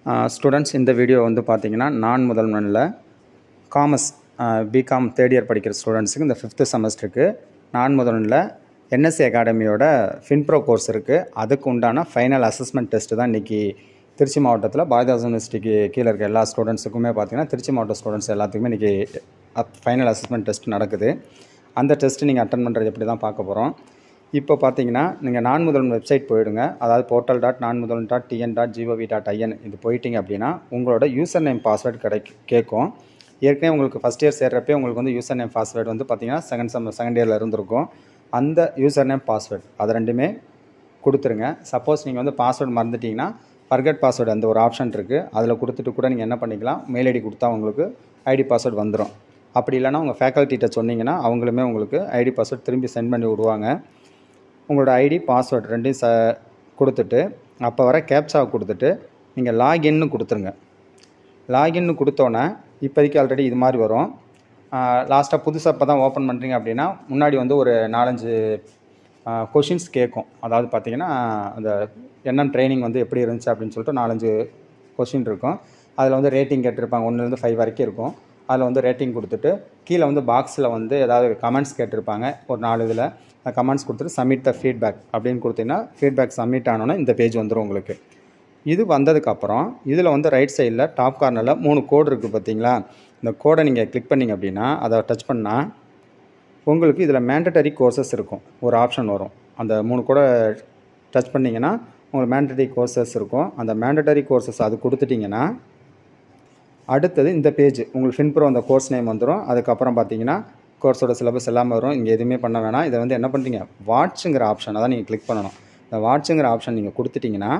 students இந்த video வந்து பார்த்தீங்கன்னா நான் முதல்வனில் காமர்ஸ் பிகாம் தேர்ட் இயர் படிக்கிற ஸ்டூடெண்ட்ஸுக்கு இந்த ஃபிஃப்த்து செமஸ்டருக்கு நான் முதல்வனில் என்எஸ்சி அகாடமியோட ஃபின்ப்ரோ கோர்ஸ் இருக்குது அதுக்கு உண்டான ஃபைனல் அசஸ்மெண்ட் டெஸ்ட்டு தான் இன்றைக்கி திருச்சி மாவட்டத்தில் பாரதிதாஸ் யூனிவர்சிட்டிக்கு கீழே இருக்க எல்லா ஸ்டூடெண்ட்ஸுக்குமே பார்த்தீங்கன்னா திருச்சி மாவட்ட ஸ்டூடெண்ட்ஸ் எல்லாத்துக்குமே இன்றைக்கி ஃபைனல் அசஸ்மெண்ட் டெஸ்ட் நடக்குது அந்த டெஸ்ட்டு நீங்கள் அட்டன் பண்ணுறது எப்படி தான் பார்க்க போகிறோம் இப்போ பார்த்தீங்கன்னா நீங்கள் நான் முதல்வன் வெப்சைட் போயிடுங்க அதாவது portal dot Naan Mudhalvan dot TN dot GOV dot IN இது போயிட்டீங்க அப்படின்னா உங்களோட யூசர் நேம் பாஸ்வேர்டு கிடைக்கும் கேட்கும் ஏற்கனவே உங்களுக்கு ஃபஸ்ட் இயர் சேர்றப்பே உங்களுக்கு வந்து யூசர் நேம் பாஸ்வேர்டு வந்து பார்த்தீங்கன்னா செகண்ட் செம் செகண்ட் இயரில் இருந்திருக்கும் அந்த யூசர் நேம் பாஸ்வேர்டு அதை ரெண்டுமே கொடுத்துருங்க சப்போஸ் நீங்கள் வந்து பாஸ்வேர்டு மறந்துட்டீங்கன்னா ஃபர்கட் பாஸ்வேர்டு அந்த ஒரு ஆப்ஷன் இருக்குது அதில் கொடுத்துட்டு கூட நீங்கள் என்ன பண்ணிக்கலாம் மெயில் ஐடி கொடுத்தா உங்களுக்கு ஐடி பாஸ்வேர்டு வந்துடும் அப்படி இல்லைனா உங்கள் ஃபேக்கல்ட்டிகிட்ட சொன்னீங்கன்னா அவங்களுமே உங்களுக்கு ஐடி பாஸ்வேர்டு திரும்பி சென்ட் பண்ணி விடுவாங்க உங்களோட ஐடி பாஸ்வேர்டு ரெண்டையும் ச கொடுத்துட்டு அப்போ வர கேப்சாவை கொடுத்துட்டு நீங்கள் லாகின்னு கொடுத்துருங்க லாகின்னு கொடுத்தோன்னே இப்போதைக்கு ஆல்ரெடி இது மாதிரி வரும் லாஸ்ட்டாக புதுசாக இப்போ தான் ஓப்பன் பண்ணுறீங்க அப்படின்னா முன்னாடி வந்து ஒரு நாலஞ்சு கொஷின்ஸ் கேட்கும் அதாவது பார்த்தீங்கன்னா அந்த என்னென்ன ட்ரைனிங் வந்து எப்படி இருந்துச்சு அப்படின்னு சொல்லிட்டு நாலஞ்சு கொஷின் இருக்கும் அதில் வந்து ரேட்டிங் கேட்டிருப்பாங்க ஒன்றுலேருந்து ஃபைவ் வரைக்கும் இருக்கும் அதில் வந்து ரேட்டிங் கொடுத்துட்டு கீழே வந்து பாக்ஸில் வந்து ஏதாவது கமெண்ட்ஸ் கேட்டிருப்பாங்க ஒரு நாலு இதில் கமெண்ட்ஸ் கொடுத்துட்டு சப்மிட் த ஃபீட்பேக் அப்படின்னு கொடுத்தீங்கன்னா ஃபீட்பேக் சப்மிட் ஆனோன்னா இந்த பேஜ் வந்துடும் உங்களுக்கு இது வந்ததுக்கப்புறம் இதில் வந்து ரைட் சைடில் டாப் கார்னரில் மூணு கோடு இருக்குது பார்த்தீங்களா இந்த கோடை நீங்கள் கிளிக் பண்ணிங்க அப்படின்னா அதை டச் பண்ணால் உங்களுக்கு இதில் மேண்டட்டரி கோர்சஸ் இருக்கும் ஒரு ஆப்ஷன் வரும் அந்த மூணு கோடை டச் பண்ணிங்கன்னா உங்களுக்கு மேண்டட்டரி கோர்சஸ் இருக்கும் அந்த மேண்டட்டரி கோர்சஸ் அது கொடுத்துட்டிங்கன்னா அடுத்தது இந்த பேஜ் உங்களுக்கு ஃபின்ப்ரோ அந்த கோர்ஸ் நேம் வந்துடும் அதுக்கப்புறம் பார்த்தீங்கன்னா கோர்ஸோட சிலபஸ் எல்லாமே வரும் இங்கே எதுவுமே பண்ண வேணாம் இதை வந்து என்ன பண்ணுறீங்க வாட்சுங்கிற ஆப்ஷன் அதான் நீங்கள் கிளிக் பண்ணணும் இந்த வாட்சுங்கிற ஆப்ஷன் நீங்கள் கொடுத்துட்டிங்கன்னா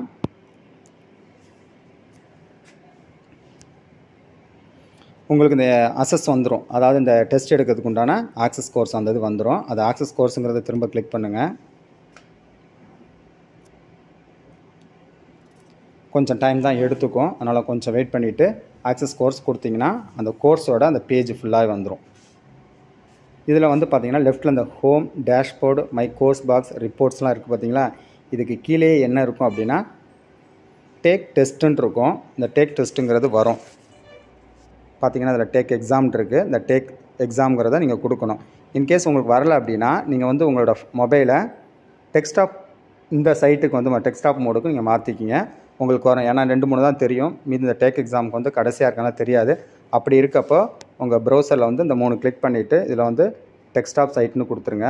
உங்களுக்கு இந்த அசஸ் வந்துடும் அதாவது இந்த டெஸ்ட் எடுக்கிறதுக்கு உண்டான ஆக்சஸ் கோர்ஸ் அந்த இது வந்துடும் அது ஆக்சஸ் கோர்ஸுங்கிறத திரும்ப கிளிக் பண்ணுங்கள் கொஞ்சம் டைம் தான் எடுத்துக்கும் அதனால் கொஞ்சம் வெயிட் பண்ணிவிட்டு ஆக்சஸ் கோர்ஸ் கொடுத்தீங்கன்னா அந்த கோர்ஸோட அந்த பேஜ் ஃபுல்லாக வந்துடும் இதில் வந்து பார்த்தீங்கன்னா லெஃப்ட்டில் இந்த home dashboard my course box ரிப்போர்ட்ஸ்லாம் இருக்குது பார்த்தீங்களா இதுக்கு கீழே என்ன இருக்கும் அப்படின்னா டேக் டெஸ்ட்டுன்னு இருக்கும் இந்த டேக் டெஸ்ட்டுங்கிறது வரும் பார்த்தீங்கன்னா அதில் டேக் எக்ஸாம் இருக்குது இந்த டேக் எக்ஸாம்ங்கிறத நீங்கள் கொடுக்கணும் இன்கேஸ் உங்களுக்கு வரல அப்படின்னா நீங்கள் வந்து உங்களோட மொபைலை டெக்ஸ்டாப் இந்த சைட்டுக்கு வந்து டெக்ஸ்டாப் மோடுக்கு நீங்கள் மாற்றிக்கிங்க உங்களுக்கு வரும் ஏன்னா ரெண்டு மூணு தான் தெரியும் மீது இந்த டேக் எக்ஸாமுக்கு வந்து கடைசியாக இருக்கானா தெரியாது அப்படி இருக்கப்போ உங்கள் ப்ரௌசரில் வந்து இந்த மூணு கிளிக் பண்ணிவிட்டு இதில் வந்து டெக்ஸ்டாப் சைட்னு கொடுத்துருங்க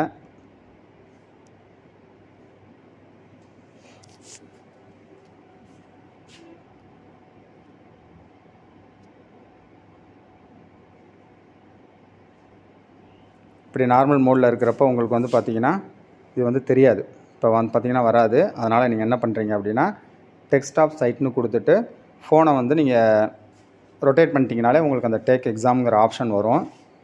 இப்படி நார்மல் மோடில் இருக்கிறப்போ உங்களுக்கு வந்து பார்த்திங்கன்னா இது வந்து தெரியாது இப்போ வந்து பார்த்திங்கன்னா வராது அதனால் நீங்கள் என்ன பண்ணுறீங்க அப்படின்னா டெக்ஸ்டாப் சைட்னு கொடுத்துட்டு ஃபோனை வந்து நீங்கள் ரொட்டேட் பண்ணிட்டீங்கனாலே உங்களுக்கு அந்த டேக் எக்ஸாம்ங்கிற ஆப்ஷன் வரும்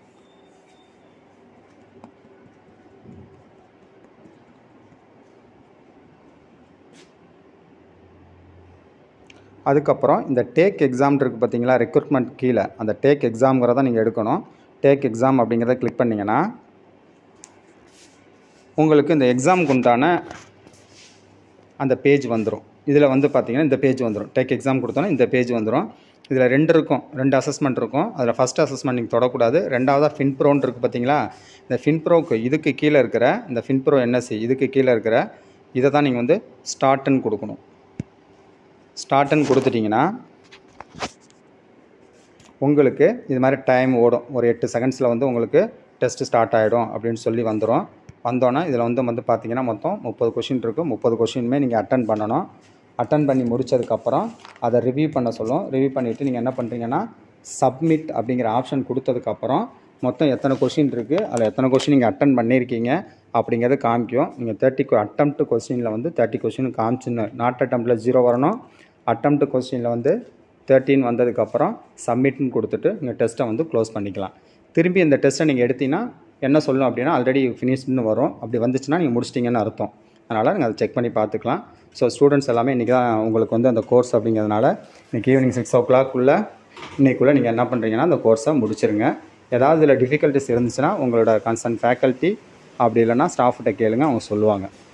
அதுக்கப்புறம் இந்த டேக் எக்ஸாம் இருக்குது பார்த்தீங்களா ரெக்ரூட்மெண்ட் கீழே அந்த டேக் எக்ஸாம்ங்கிறத நீங்கள் எடுக்கணும் டேக் எக்ஸாம் அப்படிங்கிறத கிளிக் பண்ணிங்கன்னா உங்களுக்கு இந்த எக்ஸாமுக்கு உண்டான அந்த பேஜ் வந்துடும் இதில் வந்து பார்த்தீங்கன்னா இந்த பேஜ் வந்துடும் டேக் எக்ஸாம் கொடுத்தோன்னா இந்த பேஜ் வந்துடும் இதில் ரெண்டு இருக்கும் ரெண்டு அசஸ்மெண்ட் இருக்கும் அதில் ஃபஸ்ட் அசஸ்மெண்ட் நீங்கள் தொடக்கூடாது ரெண்டாவதாக ஃபின்ப்ரோன்னு இருக்குது பார்த்தீங்களா இந்த ஃபின்ப்ரோக்கு இதுக்கு கீழே இருக்கிற இந்த ஃபின்ப்ரோ என்எஸ்சி இதுக்கு கீழே இருக்கிற இதை தான் நீங்கள் வந்து ஸ்டார்ட்டுன்னு கொடுக்கணும் ஸ்டார்ட்டுன்னு கொடுத்துட்டிங்கன்னா உங்களுக்கு இது மாதிரி டைம் ஓடும் ஒரு எட்டு செகண்ட்ஸில் வந்து உங்களுக்கு டெஸ்ட்டு ஸ்டார்ட் ஆகிடும் அப்படின்னு சொல்லி வந்துடும் வந்தோன்னே இதில் வந்து வந்து பார்த்தீங்கன்னா மொத்தம் முப்பது கொஷின் இருக்குது முப்பது கொஷினுமே நீங்கள் அட்டன் பண்ணணும் அட்டன் பண்ணி முடித்ததுக்கப்புறம் அதை ரிவ்யூ பண்ண சொல்லும் ரிவ்யூ பண்ணிவிட்டு நீங்கள் என்ன பண்ணுறீங்கன்னா சப்மிட் அப்படிங்கிற ஆப்ஷன் கொடுத்ததுக்கப்புறம் மொத்தம் எத்தனை கொஷின் இருக்குது அதில் எத்தனை கொஷின் நீங்கள் அட்டன் பண்ணியிருக்கீங்க அப்படிங்கிறது காமிக்கும் நீங்கள் தேர்ட்டி அட்டம்ப்ட் கொஸ்டினில் வந்து தேர்ட்டி கொஷின் காமிச்சுன்னு நாட் அட்டம்ப்டில் ஜீரோ வரணும் அட்டம்ப்ட் கொஸ்டினில் வந்து தேர்ட்டின் வந்ததுக்கப்புறம் சப்மிட்னு கொடுத்துட்டு நீங்கள் டெஸ்ட்டை வந்து க்ளோஸ் பண்ணிக்கலாம் திரும்பி இந்த டெஸ்ட்டை நீங்கள் எடுத்தீங்கன்னா என்ன சொல்லணும் அப்படின்னா ஆல்ரெடி ஃபினிஷ்டுன்னு வரும் அப்படி வந்துச்சுன்னா நீங்கள் முடிச்சிட்டிங்கன்னு அர்த்தம் அதனால் நீங்கள் அதை செக் பண்ணி பார்த்துக்கலாம் ஸோ ஸ்டூடெண்ட்ஸ் எல்லாமே இன்றைக்கி தான் உங்களுக்கு வந்து அந்த கோர்ஸ் அப்படிங்கிறதுனால இன்றைக்கி ஈவினிங் சிக்ஸ் ஓ கிளாக்குள்ளே இன்றைக்குள்ளே நீங்கள் என்ன பண்ணுறீங்கன்னா அந்த கோர்ஸை முடிச்சிருங்க ஏதாவது இதில் டிஃபிகல்ட்டிஸ் இருந்துச்சுன்னா உங்களோட கன்சர்ன் ஃபேக்கல்ட்டி அப்படி இல்லைன்னா ஸ்டாஃப்கிட்ட கேளுங்க அவங்க சொல்லுவாங்க